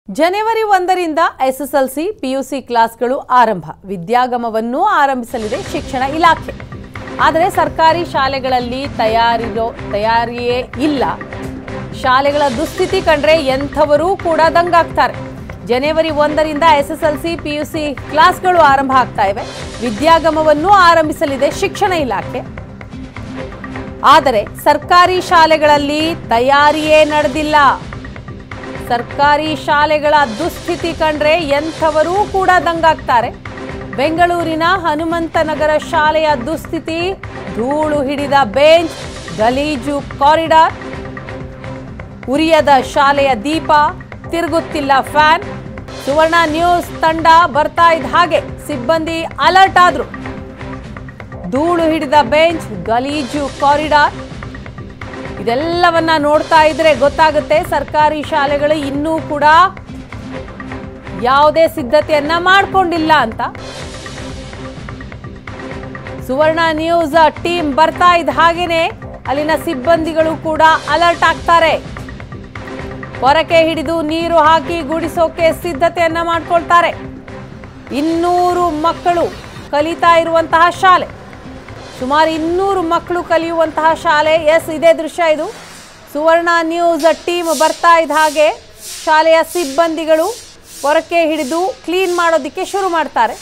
ಜನವರಿ ಒಂದರಿಂದ SSLC PUC ಕ್ಲಾಸ್ಗಳು ಆರಂಭ ವಿದ್ಯಾಗಮವನ್ನು ಆರಂಭಿಸಲಿದೆ ಶಿಕ್ಷಣ ಇಲಾಖೆ ಆದರೆ ಸರ್ಕಾರಿ ಶಾಲೆಗಳಲ್ಲಿ ತಯಾರಿರೋ ತಯಾರಿಯೇ ಇಲ್ಲ ಶಾಲೆಗಳ ದುಸ್ಥಿತಿ ಕಂಡ್ರೆ ಎಂಥವರೂ ಕೂಡ ದಂಗಾಗ್ತಾರೆ ಜನವರಿ ಒಂದರಿಂದ ಎಸ್ಎಸ್ಎಲ್ಸಿ ಪಿಯುಸಿ ಕ್ಲಾಸ್ಗಳು ಆರಂಭ ಆಗ್ತಾ ಇವೆ ವಿದ್ಯಾಗಮವನ್ನು ಆರಂಭಿಸಲಿದೆ ಶಿಕ್ಷಣ ಇಲಾಖೆ ಆದರೆ ಸರ್ಕಾರಿ ಶಾಲೆಗಳಲ್ಲಿ ತಯಾರಿಯೇ ನಡೆದಿಲ್ಲ ಸರ್ಕಾರಿ ಶಾಲೆಗಳ ದುಸ್ಥಿತಿ ಕಂಡ್ರೆ ಎಂಥವರೂ ಕೂಡ ದಂಗಾಗ್ತಾರೆ ಬೆಂಗಳೂರಿನ ಹನುಮಂತನಗರ ಶಾಲೆಯ ದುಸ್ಥಿತಿ ಧೂಳು ಹಿಡಿದ ಬೆಂಚ್ ಗಲೀಜು ಕಾರಿಡಾರ್ ಉರಿಯದ ಶಾಲೆಯ ದೀಪ ತಿರುಗುತ್ತಿಲ್ಲ ಫ್ಯಾನ್ ಸುವರ್ಣ ನ್ಯೂಸ್ ತಂಡ ಬರ್ತಾ ಇದ್ದ ಹಾಗೆ ಸಿಬ್ಬಂದಿ ಅಲರ್ಟ್ ಆದ್ರು ಧೂಳು ಹಿಡಿದ ಬೆಂಚ್ ಗಲೀಜು ಕಾರಿಡಾರ್ ಇದೆಲ್ಲವನ್ನ ನೋಡ್ತಾ ಇದ್ರೆ ಗೊತ್ತಾಗುತ್ತೆ ಸರ್ಕಾರಿ ಶಾಲೆಗಳು ಇನ್ನೂ ಕೂಡ ಯಾವುದೇ ಸಿದ್ಧತೆಯನ್ನ ಮಾಡ್ಕೊಂಡಿಲ್ಲ ಅಂತ ಸುವರ್ಣ ನ್ಯೂಸ್ ಟೀಮ್ ಬರ್ತಾ ಇದ್ದ ಹಾಗೇನೆ ಅಲ್ಲಿನ ಸಿಬ್ಬಂದಿಗಳು ಕೂಡ ಅಲರ್ಟ್ ಆಗ್ತಾರೆ ಹೊರಕೆ ಹಿಡಿದು ನೀರು ಹಾಕಿ ಗುಡಿಸೋಕೆ ಸಿದ್ಧತೆಯನ್ನ ಮಾಡ್ಕೊಳ್ತಾರೆ ಇನ್ನೂರು ಮಕ್ಕಳು ಕಲಿತಾ ಇರುವಂತಹ ಶಾಲೆ ಸುಮಾರು ಇನ್ನೂರು ಮಕ್ಕಳು ಕಲಿಯುವಂತಹ ಶಾಲೆ ಎಸ್ ಇದೇ ದೃಶ್ಯ ಇದು ಸುವರ್ಣ ನ್ಯೂಸ್ ಟೀಮ್ ಬರ್ತಾ ಇದ್ದ ಹಾಗೆ ಶಾಲೆಯ ಸಿಬ್ಬಂದಿಗಳು ಹೊರಕೆ ಹಿಡಿದು ಕ್ಲೀನ್ ಮಾಡೋದಕ್ಕೆ ಶುರು ಮಾಡ್ತಾರೆ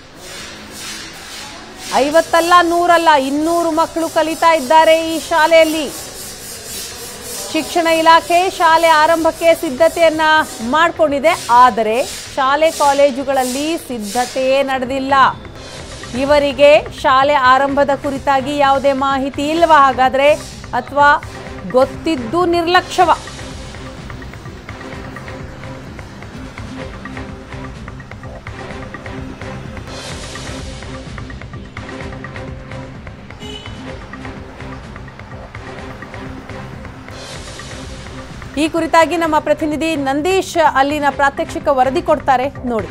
ಐವತ್ತಲ್ಲ ನೂರಲ್ಲ ಇನ್ನೂರು ಮಕ್ಕಳು ಕಲಿತಾ ಇದ್ದಾರೆ ಈ ಶಾಲೆಯಲ್ಲಿ ಶಿಕ್ಷಣ ಇಲಾಖೆ ಶಾಲೆ ಆರಂಭಕ್ಕೆ ಸಿದ್ಧತೆಯನ್ನ ಮಾಡಿಕೊಂಡಿದೆ ಆದರೆ ಶಾಲೆ ಕಾಲೇಜುಗಳಲ್ಲಿ ಸಿದ್ಧತೆಯೇ ನಡೆದಿಲ್ಲ ಇವರಿಗೆ ಶಾಲೆ ಆರಂಭದ ಕುರಿತಾಗಿ ಯಾವುದೇ ಮಾಹಿತಿ ಇಲ್ವಾ ಹಾಗಾದ್ರೆ ಅಥವಾ ಗೊತ್ತಿದ್ದು ನಿರ್ಲಕ್ಷ್ಯವ ಈ ಕುರಿತಾಗಿ ನಮ್ಮ ಪ್ರತಿನಿಧಿ ನಂದೀಶ್ ಅಲ್ಲಿನ ಪ್ರಾತ್ಯಕ್ಷಿಕ ವರದಿ ಕೊಡ್ತಾರೆ ನೋಡಿ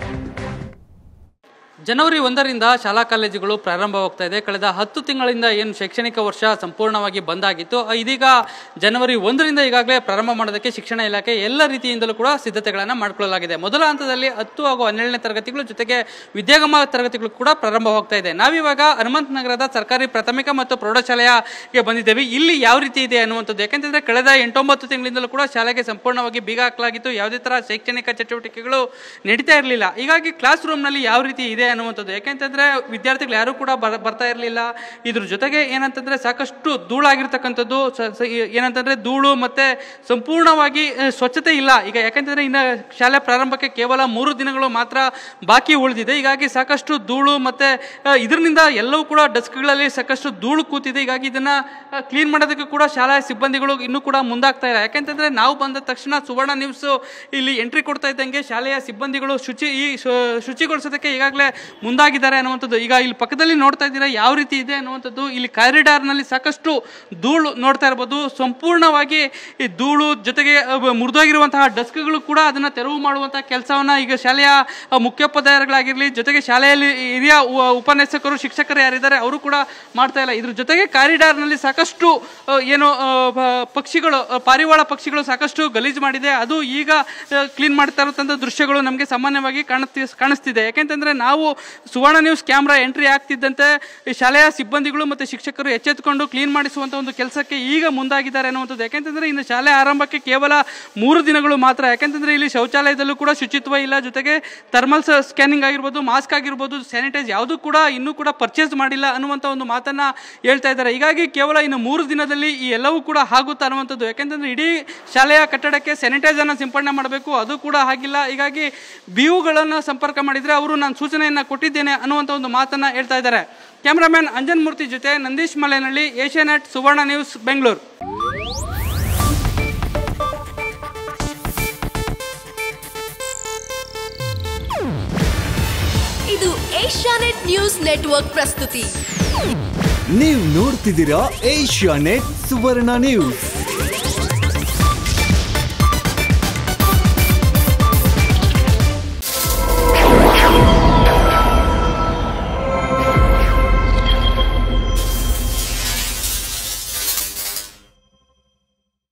ಜನವರಿ ಒಂದರಿಂದ ಶಾಲಾ ಕಾಲೇಜುಗಳು ಪ್ರಾರಂಭವಾಗ್ತಾ ಇದೆ ಕಳೆದ ಹತ್ತು ತಿಂಗಳಿಂದ ಏನು ಶೈಕ್ಷಣಿಕ ವರ್ಷ ಸಂಪೂರ್ಣವಾಗಿ ಬಂದಾಗಿತ್ತು ಇದೀಗ ಜನವರಿ ಒಂದರಿಂದ ಈಗಾಗಲೇ ಪ್ರಾರಂಭ ಮಾಡೋದಕ್ಕೆ ಶಿಕ್ಷಣ ಇಲಾಖೆ ಎಲ್ಲ ರೀತಿಯಿಂದಲೂ ಕೂಡ ಸಿದ್ಧತೆಗಳನ್ನು ಮಾಡಿಕೊಳ್ಳಲಾಗಿದೆ ಮೊದಲ ಹಂತದಲ್ಲಿ ಹತ್ತು ಹಾಗೂ ಹನ್ನೆರಡನೇ ತರಗತಿಗಳು ಜೊತೆಗೆ ವಿದ್ಯಾಗಮ ತರಗತಿಗಳು ಕೂಡ ಪ್ರಾರಂಭವಾಗ್ತಾ ಇದೆ ನಾವಿವಾಗ ಹನುಮಂತ ನಗರದ ಸರ್ಕಾರಿ ಪ್ರಾಥಮಿಕ ಮತ್ತು ಪ್ರೌಢಶಾಲೆಗೆ ಬಂದಿದ್ದೇವೆ ಇಲ್ಲಿ ಯಾವ ರೀತಿ ಇದೆ ಅನ್ನುವಂಥದ್ದು ಯಾಕೆಂತಂದ್ರೆ ಕಳೆದ ಎಂಟೊಂಬತ್ತು ತಿಂಗಳಿಂದಲೂ ಕೂಡ ಶಾಲೆಗೆ ಸಂಪೂರ್ಣವಾಗಿ ಬೀಗ ಹಾಕಲಾಗಿತ್ತು ಯಾವುದೇ ತರ ಶೈಕ್ಷಣಿಕ ಚಟುವಟಿಕೆಗಳು ನಡೀತಾ ಇರಲಿಲ್ಲ ಹೀಗಾಗಿ ಕ್ಲಾಸ್ ರೂಮ್ನಲ್ಲಿ ಯಾವ ರೀತಿ ಇದೆ ಅನ್ನುವಂಥದ್ದು ಯಾಕೆಂತಂದ್ರೆ ವಿದ್ಯಾರ್ಥಿಗಳು ಯಾರು ಕೂಡ ಬರ- ಬರ್ತಾ ಇರಲಿಲ್ಲ ಇದ್ರ ಜೊತೆಗೆ ಏನಂತಂದ್ರೆ ಸಾಕಷ್ಟು ಧೂಳಾಗಿರ್ತಕ್ಕಂಥದ್ದು ಸ- ಸ- ಏನಂತಂದ್ರೆ ಧೂಳು ಮತ್ತೆ ಸಂಪೂರ್ಣವಾಗಿ ಆ, ಸ್ವಚ್ಛತೆ ಇಲ್ಲ ಈಗ ಯಾಕೆಂತಂದ್ರೆ ಇನ್ನು ಶಾಲೆ ಪ್ರಾರಂಭಕ್ಕೆ ಕೇವಲ ಮೂರು ದಿನಗಳು ಮಾತ್ರ ಬಾಕಿ ಉಳಿದಿದೆ ಹೀಗಾಗಿ ಸಾಕಷ್ಟು ಧೂಳು ಮತ್ತೆ ಆ, ಇದರಿಂದ ಎಲ್ಲವೂ ಕೂಡ ಡೆಸ್ಕ್ಗಳಲ್ಲಿ ಸಾಕಷ್ಟು ಧೂಳು ಕೂತಿದೆ ಹೀಗಾಗಿ ಇದನ್ನ ಕ್ಲೀನ್ ಮಾಡೋದಕ್ಕೆ ಕೂಡ ಶಾಲಾ ಸಿಬ್ಬಂದಿಗಳು ಇನ್ನೂ ಕೂಡ ಮುಂದಾಗ್ತಾ ಇಲ್ಲ ಯಾಕೆಂತಂದ್ರೆ ನಾವು ಬಂದ ತಕ್ಷಣ ಸುವರ್ಣ ನ್ಯೂಸ್ ಇಲ್ಲಿ ಎಂಟ್ರಿ ಕೊಡ್ತಾ ಇದ್ದಂಗೆ ಶಾಲೆಯ ಸಿಬ್ಬಂದಿಗಳು ಶುಚಿ ಈ ಶು- ಶುಚಿಗೊಳಿಸೋದಕ್ಕೆ ಈಗಾಗಲೇ ಮುಂದಾಗಿದ್ದಾರೆ ಅನ್ನುವಂಥದ್ದು ಈಗ ಇಲ್ಲಿ ಪಕ್ಕದಲ್ಲಿ ನೋಡ್ತಾ ಇದ್ದೀರಾ ಯಾವ ರೀತಿ ಇದೆ ಅನ್ನುವಂಥದ್ದು ಇಲ್ಲಿ ಕಾರಿಡಾರ್ನಲ್ಲಿ ಸಾಕಷ್ಟು ಧೂಳು ನೋಡ್ತಾ ಇರ್ಬೋದು ಸಂಪೂರ್ಣವಾಗಿ ಈ ಧೂಳು ಜೊತೆಗೆ ಅಹ್, ಮುರಿದೋಗಿರುವಂತಹ ಡೆಸ್ಕ್ಗಳು ಕೂಡ ಅದನ್ನ ತೆರವು ಮಾಡುವಂತಹ ಕೆಲಸವನ್ನ ಈಗ ಶಾಲೆಯ ಅಹ್, ಮುಖ್ಯೋಪಾಧ್ಯಾಯರುಗಳಾಗಿರ್ಲಿ ಜೊತೆಗೆ ಶಾಲೆಯಲ್ಲಿ ಹಿರಿಯ ಉ- ಉಪನ್ಯಾಸಕರು ಶಿಕ್ಷಕರು ಯಾರಿದ್ದಾರೆ ಅವರು ಕೂಡ ಮಾಡ್ತಾ ಇಲ್ಲ ಇದ್ರ ಜೊತೆಗೆ ಕಾರಿಡಾರ್ನಲ್ಲಿ ಸಾಕಷ್ಟು ಅಹ್, ಏನು ಅಹ್, ಪ- ಪಕ್ಷಿಗಳು ಅಹ್, ಪಾರಿವಾಳ ಪಕ್ಷಿಗಳು ಸಾಕಷ್ಟು ಗಲೀಜು ಮಾಡಿದೆ ಅದು ಈಗ ಕ್ಲೀನ್ ಮಾಡ್ತಾ ಇರುವಂತಹ ದೃಶ್ಯಗಳು ನಮಗೆ ಸಾಮಾನ್ಯವಾಗಿ ಕಾಣುತ್ತಿ ಕಾಣಿಸ್ತಿದೆ ಯಾಕೆಂತಂದ್ರೆ ನಾವು ಸುವರ್ಣ ನ್ಯೂಸ್ ಕ್ಯಾಮ್ರಾ ಎಂಟ್ರಿ ಆಗ್ತಿದ್ದಂತೆ ಈ ಶಾಲೆಯ ಸಿಬ್ಬಂದಿಗಳು ಮತ್ತೆ ಶಿಕ್ಷಕರು ಎಚ್ಚೆತ್ತುಕೊಂಡು ಕ್ಲೀನ್ ಮಾಡಿಸುವಂತ ಒಂದು ಕೆಲಸಕ್ಕೆ ಈಗ ಮುಂದಾಗಿದ್ದಾರೆ ಅನ್ನುವಂಥದ್ದು ಯಾಕೆಂತಂದ್ರೆ ಇನ್ನು ಶಾಲೆ ಆರಂಭಕ್ಕೆ ಕೇವಲ ಮೂರು ದಿನಗಳು ಮಾತ್ರ ಯಾಕೆಂತಂದ್ರೆ ಇಲ್ಲಿ ಶೌಚಾಲಯದಲ್ಲೂ ಕೂಡ ಶುಚಿತ್ವ ಇಲ್ಲ ಜೊತೆಗೆ ಥರ್ಮಲ್ ಸ್ಕ್ಯಾನಿಂಗ್ ಆಗಿರ್ಬೋದು ಮಾಸ್ಕ್ ಆಗಿರ್ಬೋದು ಸ್ಯಾನಿಟೈಸ್ ಯಾವುದೂ ಕೂಡ ಇನ್ನೂ ಕೂಡ ಪರ್ಚೇಸ್ ಮಾಡಿಲ್ಲ ಅನ್ನುವಂಥ ಒಂದು ಮಾತನ್ನ ಹೇಳ್ತಾ ಇದ್ದಾರೆ ಹೀಗಾಗಿ ಕೇವಲ ಇನ್ನು ಮೂರು ದಿನದಲ್ಲಿ ಈ ಎಲ್ಲವೂ ಕೂಡ ಆಗುತ್ತಾ ಅನ್ನುವಂಥದ್ದು ಯಾಕೆಂತಂದ್ರೆ ಇಡೀ ಶಾಲೆಯ ಕಟ್ಟಡಕ್ಕೆ ಸ್ಯಾನಿಟೈಸ್ ಅನ್ನ ಸಿಂಪಡಣೆ ಮಾಡಬೇಕು ಅದು ಕೂಡ ಆಗಿಲ್ಲ ಹೀಗಾಗಿ ಬಿಯುಗಳನ್ನು ಸಂಪರ್ಕ ಮಾಡಿದ್ರೆ ಅವರು ನಾನು ಸೂಚನೆಯನ್ನ ಕೊಟ್ಟಿದ್ದೇನೆ ಅನ್ನುವಂಥ ಒಂದು ಮಾತನ್ನ ಹೇಳ್ತಾ ಇದ್ದಾರೆ ಕ್ಯಾಮ್ರಾಮ್ಯಾನ್ ಅಂಜನ್ ಮೂರ್ತಿ ಜೊತೆ ನಂದೀಶ್ ಮಲೆನಹಳ್ಳಿ ಏಷ್ಯಾನೆಟ್ ಸುವರ್ಣ ನ್ಯೂಸ್ ಬೆಂಗಳೂರು ಇದು ಏಷ್ಯಾನೆಟ್ ನ್ಯೂಸ್ ನೆಟ್ವರ್ಕ್ ಪ್ರಸ್ತುತಿ ನೀವು ನೋಡ್ತಿದ್ದೀರಾ ಏಷ್ಯಾ ನೆಟ್ ಸುವರ್ಣ ನ್ಯೂಸ್